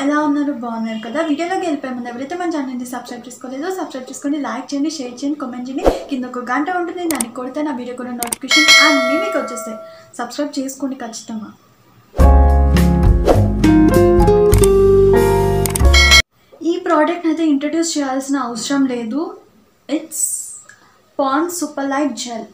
ఎలా ఉన్నారు బాగున్నారు కదా వీడియోలోకి వెళ్ళిపోయే ముందు ఎవరైతే మన ఛానల్ని సబ్స్క్రైబ్ చేసుకోలేదో సబ్స్క్రైబ్ చేసుకొని లైక్ చేయండి షేర్ చేయండి కామెంట్ చేయండి కింద ఒక గంట ఉంటుంది దానికి కొడితే నా వీడియో కూడా నోటిఫికేషన్ అన్నీ మీకు వచ్చేస్తాయి సబ్స్క్రైబ్ చేసుకోండి ఖచ్చితంగా ఈ ప్రోడక్ట్ అయితే ఇంట్రడ్యూస్ చేయాల్సిన అవసరం లేదు it's pan super light gel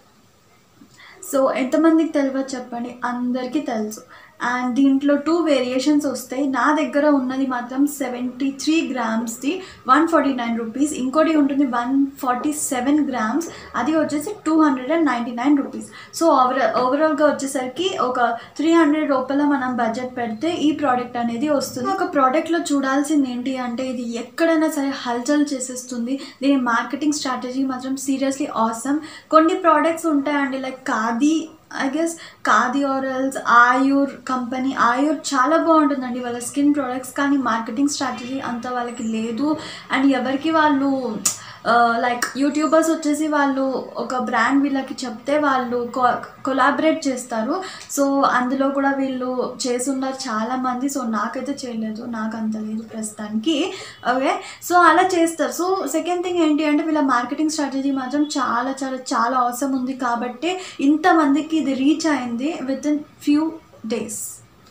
so ఎంతమందికి తెలియదు చెప్పండి అందరికీ తెలుసు అండ్ దీంట్లో టూ వేరియేషన్స్ వస్తాయి నా దగ్గర ఉన్నది మాత్రం సెవెంటీ త్రీ గ్రామ్స్ది వన్ ఫార్టీ నైన్ రూపీస్ ఇంకోటి ఉంటుంది వన్ ఫార్టీ సెవెన్ గ్రామ్స్ అది వచ్చేసి two hundred and ninety nine rupees so overall ఓవరాల్గా వచ్చేసరికి ఒక త్రీ హండ్రెడ్ రూపాయల మనం బడ్జెట్ పెడితే ఈ ప్రోడక్ట్ అనేది వస్తుంది ఒక ప్రోడక్ట్లో చూడాల్సింది ఏంటి అంటే ఇది ఎక్కడైనా సరే హల్చల్ చేసేస్తుంది దీని మార్కెటింగ్ స్ట్రాటజీ మాత్రం సీరియస్లీ ఆసమ్ కొన్ని ప్రోడక్ట్స్ ఉంటాయండి like Khadi I guess Khadi or else Ayur company Ayur చాలా బాగుంటుందండి వాళ్ళ స్కిన్ ప్రొడక్ట్స్ కానీ మార్కెటింగ్ స్ట్రాటజీ అంత వాళ్ళకి లేదు అండ్ ఎవరికి వాళ్ళు లైక్ యూట్యూబర్స్ వచ్చేసి వాళ్ళు ఒక బ్రాండ్ వీళ్ళకి చెప్తే వాళ్ళు కొలాబరేట్ చేస్తారు సో అందులో కూడా వీళ్ళు చేస్తున్నారు చాలామంది సో నాకైతే చేయలేదు నాకు అంత లేదు ప్రస్తుతానికి ఓకే సో అలా చేస్తారు సో సెకండ్ థింగ్ ఏంటి అంటే వీళ్ళ మార్కెటింగ్ స్ట్రాటజీ మాత్రం చాలా చాలా చాలా అవసరం ఉంది కాబట్టి ఇంతమందికి ఇది రీచ్ అయింది with in few days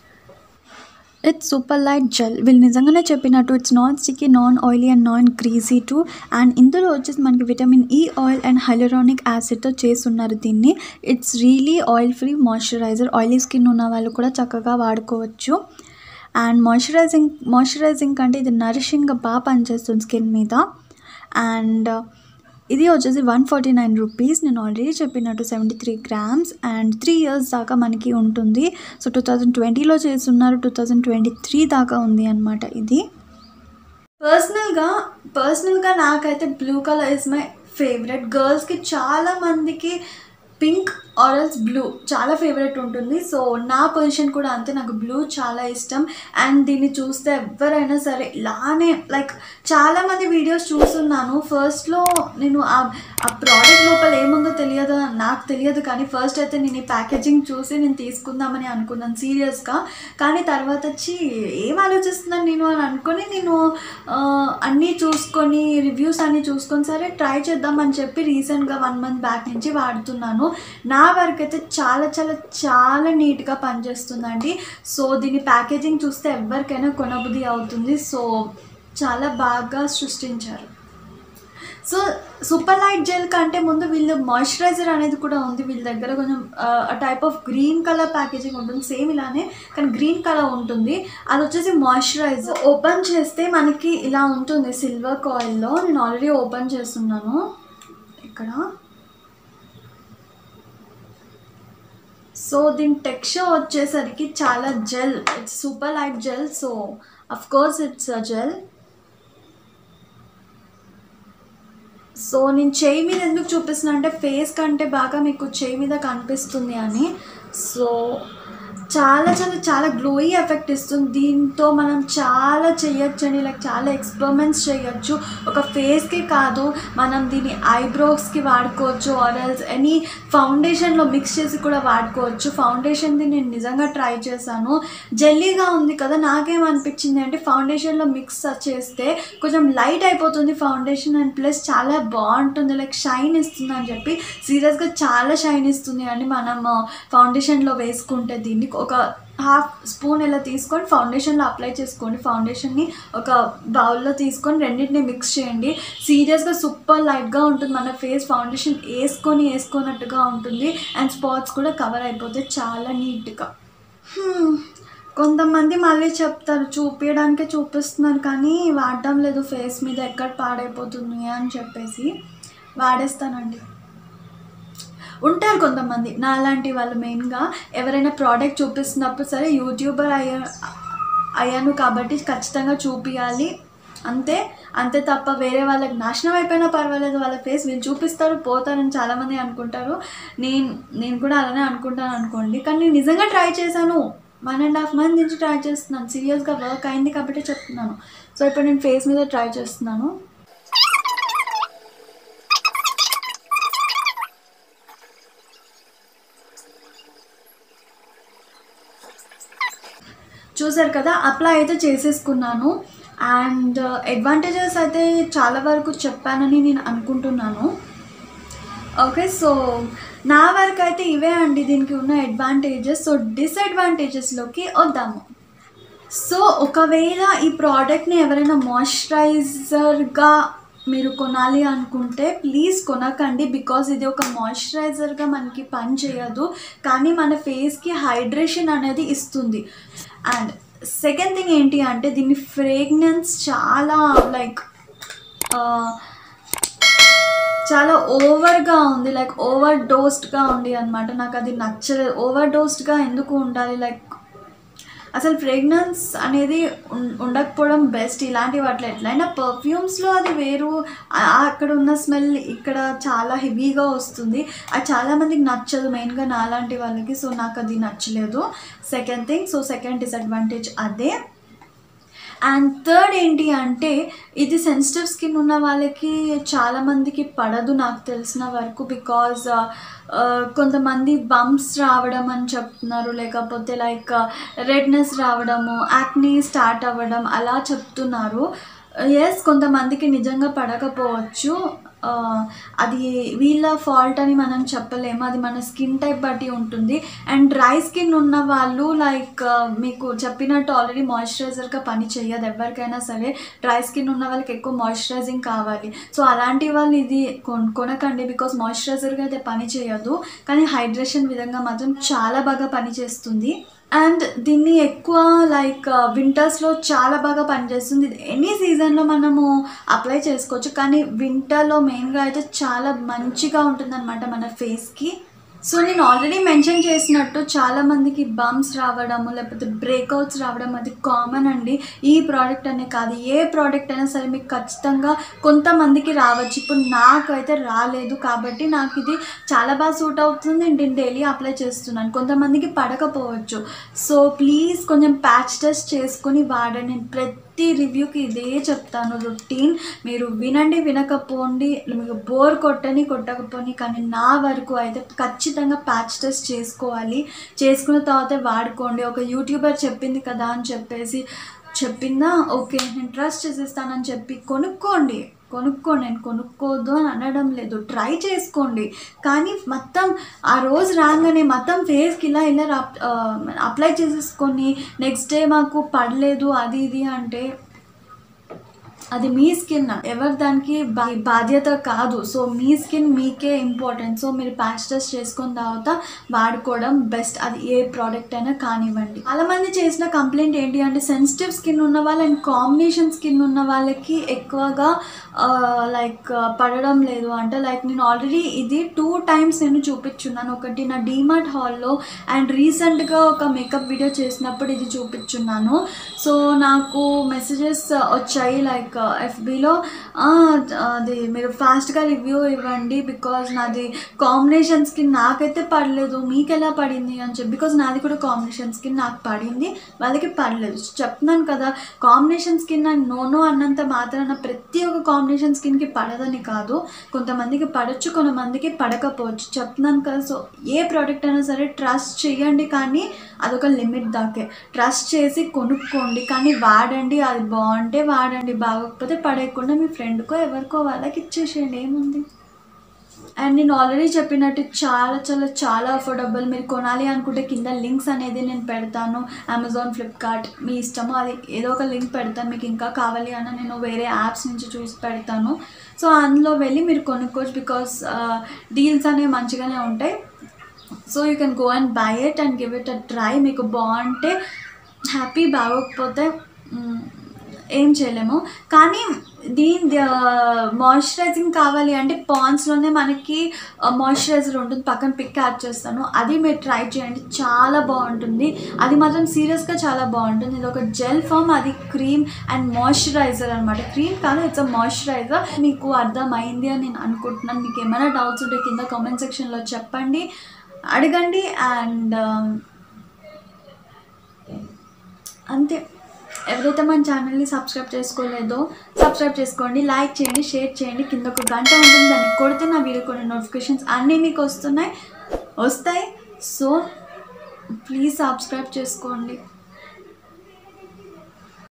it's super light gel వీళ్ళు నిజంగానే చెప్పినట్టు it's non sticky non oily and non greasy too and ఇందులో వచ్చేసి మనకి vitamin E oil and hyaluronic యాసిడ్తో చేస్తున్నారు దీన్ని it's really oil free moisturiser oily skin ఉన్న వాళ్ళు కూడా చక్కగా వాడుకోవచ్చు అండ్ మాయిశ్చరైజింగ్ మాయిశ్చరైజింగ్ కంటే ఇది నరిషింగ్గా బాగా పనిచేస్తుంది స్కిన్ మీద అండ్ ఇది వచ్చేసి వన్ ఫార్టీ నైన్ రూపీస్ నేను ఆల్రెడీ చెప్పినట్టు seventy three grams and three years దాకా మనకి ఉంటుంది సో టూ థౌజండ్ ట్వంటీలో చేస్తున్నారు టూ థౌజండ్ ట్వంటీ త్రీ దాకా ఉంది అనమాట ఇది పర్సనల్గా పర్సనల్గా నాకైతే blue colour is my favourite గర్ల్స్కి చాలా మందికి పింక్ ఆరల్స్ బ్లూ చాలా ఫేవరెట్ ఉంటుంది సో నా పొజిషన్ కూడా అంతే నాకు బ్లూ చాలా ఇష్టం అండ్ దీన్ని చూస్తే ఎవరైనా సరే ఇలానే లైక్ చాలామంది వీడియోస్ చూస్తున్నాను ఫస్ట్లో నేను ఆ ఆ ప్రోడక్ట్ లోపల ఏముందో తెలియదు నాకు తెలియదు కానీ ఫస్ట్ అయితే నేను ఈ ప్యాకేజింగ్ చూసి నేను తీసుకుందామని అనుకున్నాను సీరియస్గా కానీ తర్వాత వచ్చి ఏం ఆలోచిస్తున్నాను నేను అని అనుకొని నేను అన్నీ చూసుకొని రివ్యూస్ అన్నీ చూసుకొని సరే ట్రై చేద్దామని చెప్పి రీసెంట్గా వన్ మంత్ బ్యాక్ నుంచి వాడుతున్నాను నా వరకు అయితే చాలా చాలా చాలా నీట్గా పనిచేస్తుందండి సో దీని ప్యాకేజింగ్ చూస్తే ఎవరికైనా కొనబుద్ధి అవుతుంది సో చాలా బాగా సృష్టించారు సో సూపర్ లైట్ జెల్ కంటే ముందు వీళ్ళు మాయిశ్చరైజర్ అనేది కూడా ఉంది వీళ్ళ దగ్గర కొంచెం type of green colour packaging ఉంటుంది సేమ్ ఇలానే కానీ గ్రీన్ కలర్ ఉంటుంది అది వచ్చేసి మాయిశ్చరైజర్ ఓపెన్ చేస్తే మనకి ఇలా ఉంటుంది సిల్వర్ కాయిల్లో నేను ఆల్రెడీ ఓపెన్ చేస్తున్నాను ఇక్కడ సో దీని టెక్స్చర్ వచ్చేసరికి చాలా gel it's super light gel so of course it's a gel so నేను చేయి మీద ఎందుకు చూపిస్తున్నా అంటే ఫేస్ కంటే బాగా మీకు చేయి మీద కనిపిస్తుంది అని సో చాలా చాలా చాలా గ్లోయి ఎఫెక్ట్ ఇస్తుంది దీంతో మనం చాలా చేయొచ్చు అండి లైక్ చాలా ఎక్స్పెరిమెంట్స్ చేయొచ్చు ఒక ఫేస్కి కాదు మనం దీన్ని ఐబ్రోస్కి వాడుకోవచ్చు ఆర్ఎల్స్ ఎనీ ఫౌండేషన్లో మిక్స్ చేసి కూడా వాడుకోవచ్చు ఫౌండేషన్ది నేను నిజంగా ట్రై చేశాను జెల్లీగా ఉంది కదా నాకేమనిపించింది అంటే ఫౌండేషన్లో మిక్స్ చేస్తే కొంచెం లైట్ అయిపోతుంది ఫౌండేషన్ అండ్ ప్లస్ చాలా బాగుంటుంది లైక్ షైన్ ఇస్తుంది అని చెప్పి సీరియస్గా చాలా షైన్ ఇస్తుంది అండి మనం ఫౌండేషన్లో వేసుకుంటే దీన్ని ఒక హాఫ్ స్పూన్ ఇలా తీసుకొని ఫౌండేషన్లో అప్లై చేసుకోండి ఫౌండేషన్ని ఒక బౌల్లో తీసుకొని రెండింటిని మిక్స్ చేయండి సీరియస్గా సూపర్ లైట్గా ఉంటుంది మన ఫేస్ ఫౌండేషన్ వేసుకొని వేసుకున్నట్టుగా ఉంటుంది అండ్ స్పాట్స్ కూడా కవర్ అయిపోతాయి చాలా నీట్గా కొంతమంది మళ్ళీ చెప్తారు చూపించడానికే చూపిస్తున్నారు కానీ వాడడం లేదు ఫేస్ మీద ఎక్కడ పాడైపోతుంది అని చెప్పేసి వాడేస్తానండి ఉంటారు కొంతమంది నా లాంటి వాళ్ళు మెయిన్గా ఎవరైనా ప్రోడక్ట్ చూపిస్తున్నప్పుడు సరే యూట్యూబర్ అయ్యా అయ్యాను కాబట్టి ఖచ్చితంగా చూపించాలి అంతే అంతే తప్ప వేరే వాళ్ళకి నాశనం అయిపోయినా పర్వాలేదు వాళ్ళ ఫేస్ వీళ్ళు చూపిస్తారు పోతారని చాలామంది అనుకుంటారు నేను నేను కూడా అలానే అనుకుంటాను అనుకోండి కానీ నేను నిజంగా ట్రై చేశాను వన్ అండ్ హాఫ్ మంత్ నుంచి ట్రై చేస్తున్నాను సీరియస్గా వర్క్ అయింది కాబట్టి చెప్తున్నాను సో ఇప్పుడు నేను ఫేస్ మీద ట్రై చేస్తున్నాను చూసారు కదా అప్లై అయితే చేసేసుకున్నాను అండ్ అడ్వాంటేజెస్ అయితే చాలా వరకు చెప్పానని నేను అనుకుంటున్నాను ఓకే సో నా వరకు అయితే ఇవే అండి దీనికి ఉన్న అడ్వాంటేజెస్ సో డిసడ్వాంటేజెస్లోకి వద్దాము సో ఒకవేళ ఈ ప్రోడక్ట్ని ఎవరైనా మాయిశ్చరైజర్గా మీరు కొనాలి అనుకుంటే ప్లీజ్ కొనకండి బికాజ్ ఇది ఒక మాయిశ్చరైజర్గా మనకి పని చేయదు కానీ మన ఫేస్కి హైడ్రేషన్ అనేది ఇస్తుంది అండ్ సెకండ్ థింగ్ ఏంటి అంటే దీని ఫ్రేగ్నెన్స్ చాలా లైక్ చాలా ఓవర్గా ఉంది లైక్ ఓవర్ డోస్డ్గా ఉంది అనమాట నాకు అది నచ్చలేదు ఓవర్ డోస్డ్గా ఎందుకు ఉండాలి లైక్ అసలు ఫ్రేగ్నెన్స్ అనేది ఉం- ఉండకపోవడం బెస్ట్ ఇలాంటి వాటిలో ఎట్లయినా పర్ఫ్యూమ్స్లో అది వేరు ఆ- అక్కడ ఉన్న స్మెల్ ఇక్కడ చాలా హెవీగా వస్తుంది అది చాలామందికి నచ్చదు మెయిన్గా నాలాంటి వాళ్ళకి సో నాకు అది నచ్చలేదు second thing so second disadvantage అదే అండ్ థర్డ్ ఏంటి అంటే ఇది సెన్సిటివ్ స్కిన్ ఉన్న వాళ్ళకి చాలా మందికి పడదు నాకు తెలిసిన వరకు బికాజ్ కొంతమంది బంప్స్ రావడం అని చెప్తున్నారు లేకపోతే లైక్ రెడ్నెస్ రావడము యాక్నీ స్టార్ట్ అవ్వడం అలా చెప్తున్నారు ఎస్ కొంతమందికి నిజంగా పడకపోవచ్చు ఆ, అది వీళ్ళ ఫాల్ట్ అని మనం చెప్పలేము అది మన స్కిన్ టైప్ బట్టి ఉంటుంది అండ్ డ్రై స్కిన్ ఉన్న వాళ్ళు లైక్ మీకు చెప్పినట్టు ఆల్రెడీ మాయిశ్చరైజర్గా పని చేయదు ఎవరికైనా సరే డ్రై స్కిన్ ఉన్న వాళ్ళకి ఎక్కువ మాయిశ్చరైజింగ్ కావాలి సో అలాంటి వాళ్ళు ఇది కొన్ కొనకండి బికాస్ మాయిశ్చరైజర్గా అయితే పని చేయదు కానీ హైడ్రేషన్ విధంగా మాత్రం చాలా బాగా పనిచేస్తుంది అండ్ దీన్ని ఎక్కువ లైక్ వింటర్స్లో చాలా బాగా పనిచేస్తుంది ఇది ఎనీ సీజన్లో మనము అప్లై చేసుకోవచ్చు కానీ వింటర్లో మెయిన్గా అయితే చాలా మంచిగా ఉంటుందన్నమాట మన ఫేస్కి సో నేను ఆల్రెడీ మెన్షన్ చేసినట్టు చాలా మందికి బంప్స్ రావడము లేకపోతే బ్రేక్అవుట్స్ రావడం అది కామన్ అండి ఈ ప్రోడక్ట్ అనే కాదు ఏ ప్రోడక్ట్ అయినా సరే మీకు ఖచ్చితంగా కొంతమందికి రావచ్చు ఇప్పుడు నాకైతే రాలేదు కాబట్టి నాకు ఇది చాలా బాగా సూట్ అవుతుంది నేను డైలీ అప్లై చేస్తున్నాను కొంతమందికి పడకపోవచ్చు సో ప్లీజ్ కొంచెం ప్యాచ్ టెస్ట్ చేసుకొని వాడండి నేను ప్రతి రివ్యూకి ఇదే చెప్తాను రొటీన్ మీరు వినండి వినకపోండి మీకు బోర్ కొట్టని కొట్టకపోని కానీ నా వరకు అయితే ఖచ్చితంగా ప్యాచ్ టెస్ట్ చేసుకోవాలి చేసుకున్న తర్వాత వాడుకోండి ఒక యూట్యూబర్ చెప్పింది కదా అని చెప్పేసి చెప్పిందా ఓకే నేను ట్రస్ట్ చేసేస్తానని చెప్పి కొనుక్కోండి కొనుక్కోండి నేను కొనుక్కోవద్దు అని అనడం లేదు ట్రై చేసుకోండి కానీ మొత్తం ఆ రోజు రాగానే మొత్తం ఫేస్కి ఇలా ఇలా రా- ఆ, అప్లై చేసేసుకొని నెక్స్ట్ డే మాకు పడలేదు అది ఇది అంటే అది మీ స్కిన్ ఎవరు దానికి బా- బాధ్యత కాదు సో మీ స్కిన్ మీకే ఇంపార్టెంట్ సో మీరు ప్యాచ్ టెస్ట్ చేసుకున్న తర్వాత వాడుకోవడం బెస్ట్ అది ఏ ప్రోడక్ట్ అయినా కానివ్వండి చాలా మంది చేసిన కంప్లైంట్ ఏంటి అంటే సెన్సిటివ్ స్కిన్ ఉన్న వాళ్ళు అండ్ కాంబినేషన్ స్కిన్ ఉన్న వాళ్ళకి ఎక్కువగా లైక్ పడడం లేదు అంటే లైక్ నేను ఆల్రెడీ ఇది టూ టైమ్స్ నేను చూపించున్నాను ఒకటి నా డీమార్ట్ హాల్లో అండ్ రీసెంట్గా ఒక మేకప్ వీడియో చేసినప్పుడు ఇది చూపించున్నాను సో నాకు మెసేజెస్ వచ్చాయి లైక్ ఎఫ్బీలో అది మీరు ఫాస్ట్గా రివ్యూ ఇవ్వండి బికాజ్ నాది కాంబినేషన్ స్కిన్ నాకైతే పడలేదు మీకు ఎలా పడింది అని చెప్పి బికాజ్ నాది కూడా కాంబినేషన్ స్కిన్ నాకు పడింది వాళ్ళకి పడలేదు చెప్తున్నాను కదా కాంబినేషన్ స్కిన్ అని నోనో అన్నంత మాత్రాన ప్రతి ఒక్క కాంబినేషన్ స్కిన్కి పడదని కాదు కొంతమందికి పడవచ్చు కొంతమందికి పడకపోవచ్చు చెప్తున్నాను కదా సో ఏ ప్రోడక్ట్ అయినా సరే ట్రస్ట్ చేయండి కానీ అదొక లిమిట్ దాకే ట్రస్ట్ చేసి కొనుక్కోండి కానీ వాడండి అది బాగుంటే వాడండి బాగోకపోతే పడేయకుండా మీ ఫ్రెండ్కో ఎవరికో వాళ్ళకి ఇచ్చేసేయండి ఏముంది అండ్ నేను ఆల్రెడీ చెప్పినట్టు చాలా చాలా చాలా అఫోర్డబుల్ మీరు కొనాలి అనుకుంటే కింద లింక్స్ అనేది నేను పెడతాను అమెజాన్ ఫ్లిప్కార్ట్ మీ ఇష్టము అది ఏదో ఒక లింక్ పెడతాను మీకు ఇంకా కావాలి అన్న నేను వేరే యాప్స్ నుంచి చూసి పెడతాను సో అందులో వెళ్ళి మీరు కొనుక్కోవచ్చు బికాస్ డీల్స్ అనేవి మంచిగానే ఉంటాయి so you can go and buy it and give it a try మీకు బాగుంటే హ్యాపీ బాగోకపోతే మ్, ఏం చేయలేము కానీ దీని మాయిశ్చరైజింగ్ కావాలి అంటే పాండ్స్లోనే మనకి మాయిశ్చరైజర్ ఉంటుంది పక్కన పిక్ యాడ్ చేస్తాను అది మీరు ట్రై చేయండి చాలా బాగుంటుంది అది మాత్రం సీరియస్గా చాలా బాగుంటుంది ఇది ఒక జెల్ ఫామ్ అది క్రీమ్ అండ్ మాయిశ్చరైజర్ అనమాట క్రీమ్ కాదు ఇట్స్ అ మాయిశ్చరైజర్ మీకు అర్థమైంది అని నేను అనుకుంటున్నాను మీకు ఏమైనా డౌట్స్ ఉంటే కింద కామెంట్ సెక్షన్లో చెప్పండి అడగండి అండ్ అంతే ఎవరైతే మన ఛానల్ని సబ్స్క్రైబ్ చేసుకోలేదో సబ్స్క్రైబ్ చేసుకోండి లైక్ చేయండి షేర్ చేయండి కింద ఒక గంట ఉంటుంది దాన్ని కొడితే నా వీడియో కొన్ని నోటిఫికేషన్స్ అన్నీ మీకు వస్తున్నాయి వస్తాయి సో ప్లీజ్ సబ్స్క్రైబ్ చేసుకోండి